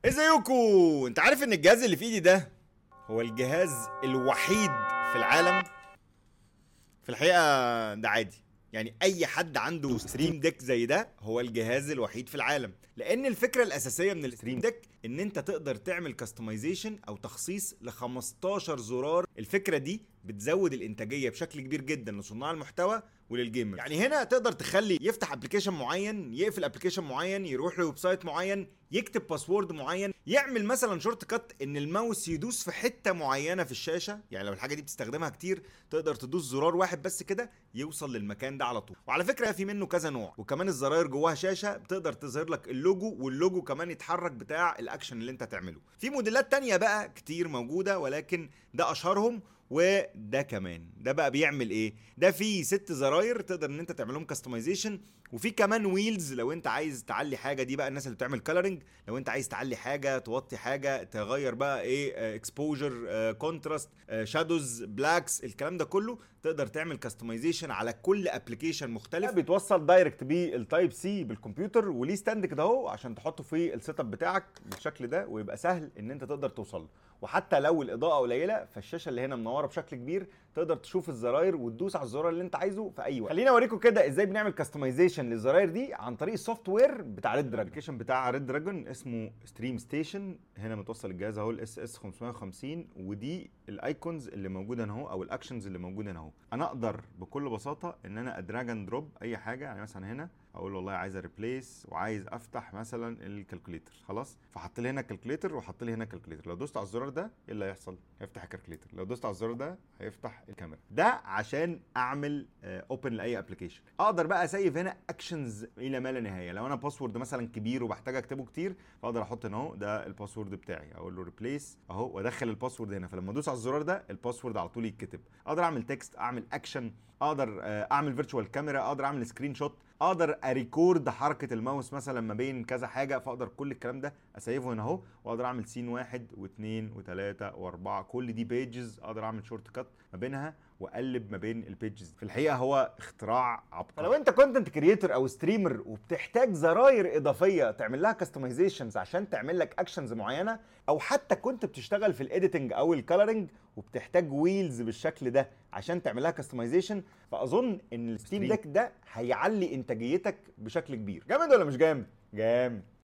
ازيكم انت عارف ان الجهاز اللي في ايدي ده هو الجهاز الوحيد في العالم في الحقيقه ده عادي يعني اي حد عنده ستريم ديك زي ده هو الجهاز الوحيد في العالم لان الفكره الاساسيه من الستريم ديك ان انت تقدر تعمل كاستمايزيشن او تخصيص ل 15 زرار الفكره دي بتزود الانتاجيه بشكل كبير جدا لصناع المحتوى وللجيمر يعني هنا تقدر تخلي يفتح ابلكيشن معين يقفل ابلكيشن معين يروح لويب سايت معين يكتب باسورد معين يعمل مثلا شورت كات ان الماوس يدوس في حته معينه في الشاشه يعني لو الحاجه دي بتستخدمها كتير تقدر تدوس زرار واحد بس كده يوصل للمكان ده على طول وعلى فكره في منه كذا نوع وكمان الزراير جواها شاشه بتقدر تظهر لك اللوجو واللوجو كمان يتحرك بتاع الاكشن اللي انت تعمله في موديلات تانية بقى كتير موجوده ولكن ده اشهرهم وده كمان ده بقى بيعمل ايه ده فيه ست زراير تقدر ان انت تعمل لهم كاستمايزيشن وفي كمان ويلز لو انت عايز تعلي حاجه دي بقى الناس اللي بتعمل كلرنج لو انت عايز تعلي حاجه توطي حاجه تغير بقى ايه اكسبوجر كونتراست شادوز بلاكس الكلام ده كله تقدر تعمل كاستمايزيشن على كل ابلكيشن مختلف بيتوصل دايركت بالتايب سي بالكمبيوتر وليه ستاند كده اهو عشان تحطه في السيت اب بتاعك بالشكل ده ويبقى سهل ان انت تقدر توصل له وحتى لو الاضاءه قليله فالشاشه اللي هنا منوره بشكل كبير تقدر تشوف الزراير وتدوس على الزرار اللي انت عايزه في اي وقت خليني اوريكم كده ازاي بنعمل كاستمايزيشن للزراير دي عن طريق السوفت وير بتاع ريد دراجون الابلكيشن بتاع ريد دراجون اسمه ستريم ستيشن هنا متوصل الجهاز اهو الاس اس 550 ودي الايكونز اللي موجوده هنا اهو او الاكشنز اللي موجوده هنا اهو انا اقدر بكل بساطه ان انا ادراج اند دروب اي حاجه يعني مثلا هنا اقول له والله عايز ريبليس وعايز افتح مثلا الكالكوليتر خلاص فحط لي هنا الكالكوليتر وحط لي هنا الكالكوليتر لو دوست على الزرار ده ايه اللي هيحصل هيفتح الكالكوليتر لو دوست على الزرار ده هيفتح الكاميرا ده عشان اعمل اوبن لاي ابلكيشن اقدر بقى اسيف هنا اكشنز الى ما لا نهايه لو انا باسورد مثلا كبير وبحتاج اكتبه كتير فاقدر احط هنا اهو ده الباسورد بتاعي اقول له ريبليس اهو وادخل الباسورد هنا فلما ادوس على الزرار ده الباسورد على طول يتكتب اقدر اعمل تكست اعمل اكشن اقدر اعمل فيرتشوال كاميرا اقدر اعمل سكرين شوت اقدر اريكورد حركه الماوس مثلا ما بين كذا حاجه فاقدر كل الكلام ده اسيفه هنا اهو واقدر اعمل سين واحد واثنين وثلاثه واربعه كل دي بيجز اقدر اعمل شورت كات ما بينها واقلب ما بين البيجز في الحقيقه هو اختراع عبقري فلو انت كونتنت كريتور او ستريمر وبتحتاج زراير اضافيه تعمل لها كاستمايزيشنز عشان تعمل لك اكشنز معينه او حتى كنت بتشتغل في الايديتنج او الكالرنج وبتحتاج ويلز بالشكل ده عشان تعمل لها كاستمايزيشن فاظن ان الستيم ديك ده هيعلي انتاجيتك بشكل كبير جامد ولا مش جامد جامد